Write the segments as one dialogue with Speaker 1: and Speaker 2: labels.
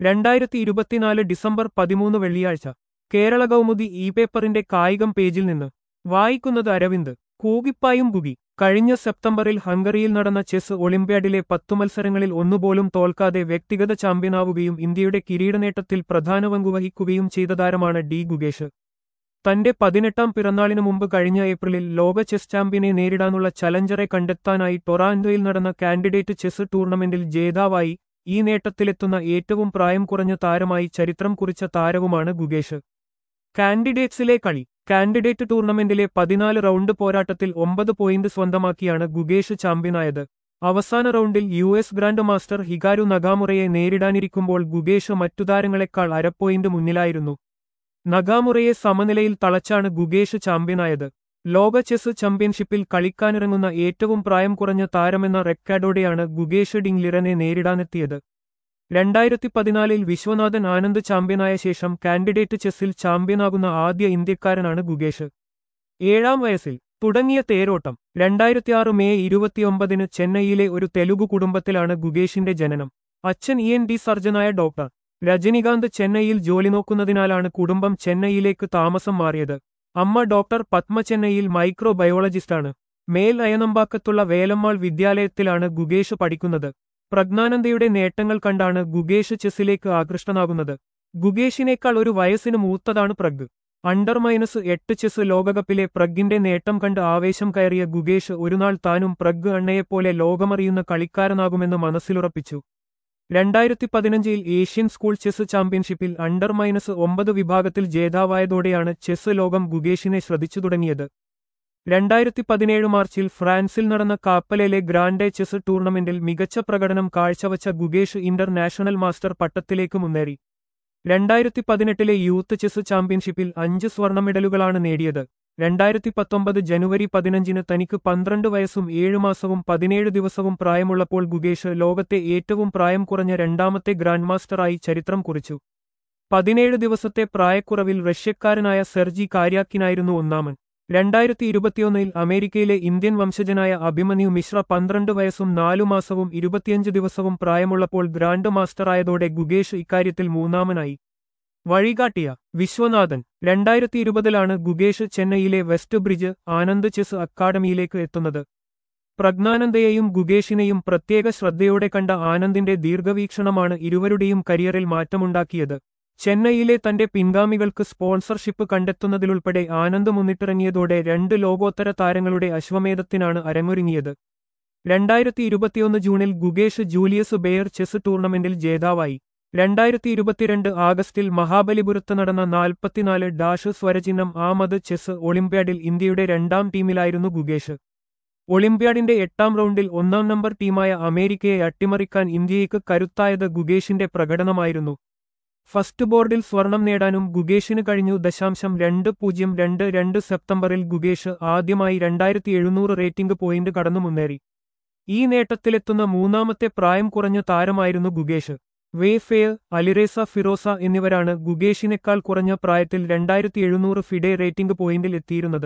Speaker 1: രണ്ടായിരത്തി ഇരുപത്തിനാല് ഡിസംബർ പതിമൂന്ന് വെള്ളിയാഴ്ച കേരള കൗമുദി ഇ പേപ്പറിന്റെ കായികം പേജിൽ നിന്ന് വായിക്കുന്നത് അരവിന്ദ് കൂകിപ്പായും ബുഗി കഴിഞ്ഞ സെപ്റ്റംബറിൽ ഹംഗറിയിൽ നടന്ന ചെസ് ഒളിമ്പ്യാഡിലെ പത്തു മത്സരങ്ങളിൽ ഒന്നുപോലും തോൽക്കാതെ വ്യക്തിഗത ചാമ്പ്യനാവുകയും ഇന്ത്യയുടെ കിരീടനേട്ടത്തിൽ പ്രധാന പങ്കുവഹിക്കുകയും ചെയ്ത താരമാണ് ഡി ഗുഗേഷ് തന്റെ പതിനെട്ടാം പിറന്നാളിനു മുമ്പ് കഴിഞ്ഞ ഏപ്രിലിൽ ലോക ചെസ് ചാമ്പ്യനെ നേരിടാനുള്ള ചലഞ്ചറെ കണ്ടെത്താനായി ടൊറാന്റോയിൽ നടന്ന കാൻഡിഡേറ്റ് ചെസ് ടൂർണമെന്റിൽ ജേതാവായി ഈ നേട്ടത്തിലെത്തുന്ന ഏറ്റവും പ്രായം കുറഞ്ഞ താരമായി ചരിത്രം കുറിച്ച താരവുമാണ് ഗുഗേഷ് കാൻഡിഡേറ്റ്സിലെ കളി കാൻഡിഡേറ്റ് ടൂർണമെന്റിലെ പതിനാല് റൗണ്ട് പോരാട്ടത്തിൽ ഒമ്പത് പോയിന്റ് സ്വന്തമാക്കിയാണ് ഗുഗേഷ് ചാമ്പ്യനായത് അവസാന റൗണ്ടിൽ U S grand master Hikaru നഗാമുറയെ നേരിടാനിരിക്കുമ്പോൾ ഗുഗേഷ് മറ്റു താരങ്ങളെക്കാൾ അരപ്പോയിന്റ് മുന്നിലായിരുന്നു നഗാമുറയെ സമനിലയിൽ തളച്ചാണ് ഗുഗേഷ് ചാമ്പ്യനായത് ലോക ചെസ് ചാമ്പ്യൻഷിപ്പിൽ കളിക്കാനിറങ്ങുന്ന ഏറ്റവും പ്രായം കുറഞ്ഞ താരമെന്ന റെക്കോർഡോടെയാണ് ഗുഗേഷ് ഡിംഗ്ലിറനെ നേരിടാനെത്തിയത് രണ്ടായിരത്തി പതിനാലിൽ വിശ്വനാഥൻ ആനന്ദ് ചാമ്പ്യനായ ശേഷം കാൻഡിഡേറ്റ് ചെസ്സിൽ ചാമ്പ്യനാകുന്ന ആദ്യ ഇന്ത്യക്കാരനാണ് ഗുഗേഷ് ഏഴാം വയസ്സിൽ തുടങ്ങിയ തേരോട്ടം രണ്ടായിരത്തിയാറ് മെയ് ഇരുപത്തിയൊമ്പതിന് ചെന്നൈയിലെ ഒരു തെലുഗു കുടുംബത്തിലാണ് ഗുഗേഷിന്റെ ജനനം അച്ഛൻ ഇ എൻ ഡി സർജനായ ഡോക്ടർ രജനികാന്ത് ചെന്നൈയിൽ ജോലി നോക്കുന്നതിനാലാണ് കുടുംബം ചെന്നൈയിലേക്ക് താമസം മാറിയത് അമ്മ ഡോക്ടർ പത്മ ചെന്നൈയിൽ മൈക്രോ ബയോളജിസ്റ്റാണ് മേൽ അയനമ്പാക്കത്തുള്ള വേലമ്മാൾ വിദ്യാലയത്തിലാണ് ഗുഗേഷ് പഠിക്കുന്നത് പ്രജ്ഞാനന്ദയുടെ നേട്ടങ്ങൾ കണ്ടാണ് ഗുഗേഷ് ചെസ്സിലേക്ക് ആകൃഷ്ടനാകുന്നത് ഗുഗേഷിനേക്കാൾ ഒരു വയസ്സിന് മൂത്തതാണ് പ്രഗ് അണ്ടർ മൈനസ് എട്ട് ചെസ് ലോകകപ്പിലെ പ്രഗിന്റെ നേട്ടം കണ്ട് ആവേശം കയറിയ ഗുഗേഷ് ഒരുനാൾ താനും പ്രഗ് അണ്ണയെപ്പോലെ ലോകമറിയുന്ന കളിക്കാരനാകുമെന്ന് മനസ്സിലുറപ്പിച്ചു രണ്ടായിരത്തി പതിനഞ്ചിൽ ഏഷ്യൻ സ്കൂൾ ചെസ് ചാമ്പ്യൻഷിപ്പിൽ അണ്ടർ മൈനസ് ഒമ്പത് വിഭാഗത്തിൽ ജേതാവായതോടെയാണ് ചെസ് ലോകം ഗുഗേഷിനെ ശ്രദ്ധിച്ചു തുടങ്ങിയത് രണ്ടായിരത്തി പതിനേഴ് മാർച്ചിൽ ഫ്രാൻസിൽ നടന്ന കാപ്പലയിലെ ഗ്രാൻഡെ ചെസ് ടൂർണമെന്റിൽ മികച്ച പ്രകടനം കാഴ്ചവച്ച ഗുഗേഷ് ഇന്റർനാഷണൽ മാസ്റ്റർ പട്ടത്തിലേക്ക് മുന്നേറി രണ്ടായിരത്തി പതിനെട്ടിലെ യൂത്ത് ചെസ് ചാമ്പ്യൻഷിപ്പിൽ അഞ്ച് സ്വർണ്ണ മെഡലുകളാണ് നേടിയത് രണ്ടായിരത്തി പത്തൊമ്പത് ജനുവരി പതിനഞ്ചിന് തനിക്ക് പന്ത്രണ്ട് വയസ്സും ഏഴു മാസവും പതിനേഴ് ദിവസവും പ്രായമുള്ളപ്പോൾ ഗുഗേഷ് ലോകത്തെ ഏറ്റവും പ്രായം കുറഞ്ഞ രണ്ടാമത്തെ ഗ്രാൻഡ് മാസ്റ്ററായി ചരിത്രം കുറിച്ചു പതിനേഴ് ദിവസത്തെ പ്രായക്കുറവിൽ റഷ്യക്കാരനായ സെർജി കാര്യാക്കിനായിരുന്നു ഒന്നാമൻ രണ്ടായിരത്തി ഇരുപത്തിയൊന്നിൽ അമേരിക്കയിലെ ഇന്ത്യൻ വംശജനായ അഭിമന്യു മിശ്ര പന്ത്രണ്ട് വയസ്സും നാലു മാസവും ഇരുപത്തിയഞ്ച് ദിവസവും പ്രായമുള്ളപ്പോൾ ഗ്രാൻഡ് മാസ്റ്ററായതോടെ ഗുഗേഷ് ഇക്കാര്യത്തിൽ മൂന്നാമനായി വഴികാട്ടിയ വിശ്വനാഥൻ രണ്ടായിരത്തി ഇരുപതിലാണ് ഗുഗേഷ് ചെന്നൈയിലെ വെസ്റ്റ് ബ്രിഡ്ജ് ആനന്ദ് ചെസ് അക്കാദമിയിലേക്ക് എത്തുന്നത് പ്രജ്ഞാനന്ദയെയും ഗുഗേഷിനെയും പ്രത്യേക ശ്രദ്ധയോടെ കണ്ട ആനന്ദിന്റെ ദീർഘവീക്ഷണമാണ് ഇരുവരുടെയും കരിയറിൽ മാറ്റമുണ്ടാക്കിയത് ചെന്നൈയിലെ തന്റെ പിൻഗാമികൾക്ക് സ്പോൺസർഷിപ്പ് കണ്ടെത്തുന്നതിലുൾപ്പെടെ ആനന്ദ് മുന്നിട്ടിറങ്ങിയതോടെ രണ്ട് ലോകോത്തര താരങ്ങളുടെ അശ്വമേധത്തിനാണ് അരങ്ങൊരുങ്ങിയത് രണ്ടായിരത്തി ഇരുപത്തിയൊന്ന് ജൂണിൽ ഗുഗേഷ് ജൂലിയസ് ബെയർ ചെസ് ടൂർണമെന്റിൽ ജേതാവായി രണ്ടായിരത്തി ഇരുപത്തിരണ്ട് ആഗസ്റ്റിൽ മഹാബലിപുരത്ത് നടന്ന നാൽപ്പത്തിനാല് ഡാഷ് സ്വരചിഹ്നം ആമത് ചെസ് ഒളിമ്പ്യാഡിൽ ഇന്ത്യയുടെ രണ്ടാം ടീമിലായിരുന്നു ഗുഗേഷ് ഒളിമ്പ്യാഡിന്റെ എട്ടാം റൗണ്ടിൽ ഒന്നാം നമ്പർ ടീമായ അമേരിക്കയെ അട്ടിമറിക്കാൻ ഇന്ത്യയ്ക്ക് കരുത്തായത് ഗുഗേഷിന്റെ പ്രകടനമായിരുന്നു ഫസ്റ്റ് ബോർഡിൽ സ്വർണം നേടാനും ഗുഗേഷിന് കഴിഞ്ഞു ദശാംശം രണ്ട് പൂജ്യം രണ്ട് രണ്ട് സെപ്റ്റംബറിൽ ഗുഗേഷ് ആദ്യമായി രണ്ടായിരത്തി എഴുന്നൂറ് റേറ്റിംഗ് പോയിന്റ് കടന്നു മുന്നേറി ഈ നേട്ടത്തിലെത്തുന്ന മൂന്നാമത്തെ പ്രായം കുറഞ്ഞ താരമായിരുന്നു ഗുഗേഷ് വേഫെയർ അലിറേസ ഫിറോസ എന്നിവരാണ് ഗുഗേഷിനേക്കാൾ കുറഞ്ഞ പ്രായത്തിൽ രണ്ടായിരത്തി എഴുന്നൂറ് ഫിഡെ റേറ്റിംഗ് പോയിന്റിൽ എത്തിയിരുന്നത്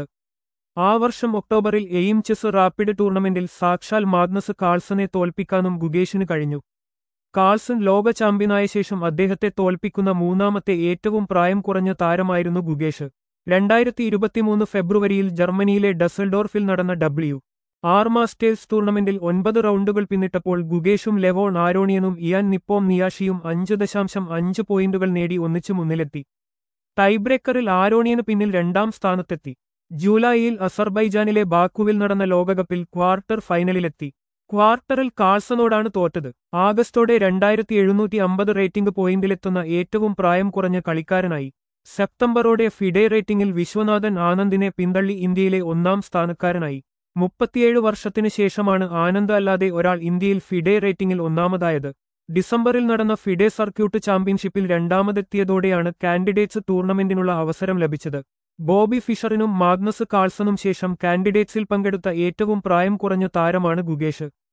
Speaker 1: ആ വർഷം ഒക്ടോബറിൽ എയിം ചെസ് റാപ്പിഡ് ടൂർണമെന്റിൽ സാക്ഷാൽ മാഗ്നസ് കാൾസനെ തോൽപ്പിക്കാനും ഗുഗേഷിന് കഴിഞ്ഞു കാൾസൺ ലോക ചാമ്പ്യനായ ശേഷം അദ്ദേഹത്തെ തോൽപ്പിക്കുന്ന മൂന്നാമത്തെ ഏറ്റവും പ്രായം കുറഞ്ഞ താരമായിരുന്നു ഗുഗേഷ് രണ്ടായിരത്തി ഇരുപത്തിമൂന്ന് ഫെബ്രുവരിയിൽ ജർമ്മനിയിലെ ഡസൽഡോർഫിൽ നടന്ന ഡബ്ല്യു ആർ മാസ്റ്റേഴ്സ് ടൂർണമെന്റിൽ ഒൻപത് റൗണ്ടുകൾ പിന്നിട്ടപ്പോൾ ഗുഗേഷും ലെവോൺ ആരോണിയനും ഇയാൻ നിപ്പോം നിയാഷിയും അഞ്ച് ദശാംശം അഞ്ച് പോയിന്റുകൾ നേടി ഒന്നിച്ചു മുന്നിലെത്തി ടൈബ്രേക്കറിൽ ആരോണിയന് പിന്നിൽ രണ്ടാം സ്ഥാനത്തെത്തി ജൂലൈയിൽ അസർബൈജാനിലെ ബാക്കുവിൽ നടന്ന ലോകകപ്പിൽ ക്വാർട്ടർ ഫൈനലിലെത്തി ക്വാർട്ടറിൽ കാൾസനോടാണ് തോറ്റത് ആഗസ്റ്റോടെ രണ്ടായിരത്തി എഴുന്നൂറ്റി അമ്പത് റേറ്റിംഗ് പോയിന്റിലെത്തുന്ന ഏറ്റവും പ്രായം കുറഞ്ഞ കളിക്കാരനായി സെപ്റ്റംബറോടെ ഫിഡെ റേറ്റിംഗിൽ വിശ്വനാഥൻ ആനന്ദിനെ പിന്തള്ളി ഇന്ത്യയിലെ ഒന്നാം സ്ഥാനക്കാരനായി മുപ്പത്തിയേഴ് വർഷത്തിനു ശേഷമാണ് ആനന്ദ് അല്ലാതെ ഒരാൾ ഇന്ത്യയിൽ ഫിഡെ റേറ്റിംഗിൽ ഒന്നാമതായത് ഡിസംബറിൽ നടന്ന ഫിഡെ സർക്യൂട്ട് ചാമ്പ്യൻഷിപ്പിൽ രണ്ടാമതെത്തിയതോടെയാണ് കാൻഡിഡേറ്റ്സ് ടൂർണമെന്റിനുള്ള അവസരം ലഭിച്ചത് ബോബി ഫിഷറിനും മാഗ്നസ് കാൾസണും ശേഷം കാൻഡിഡേറ്റ്സിൽ പങ്കെടുത്ത ഏറ്റവും പ്രായം കുറഞ്ഞ താരമാണ് ഗുഗേഷ്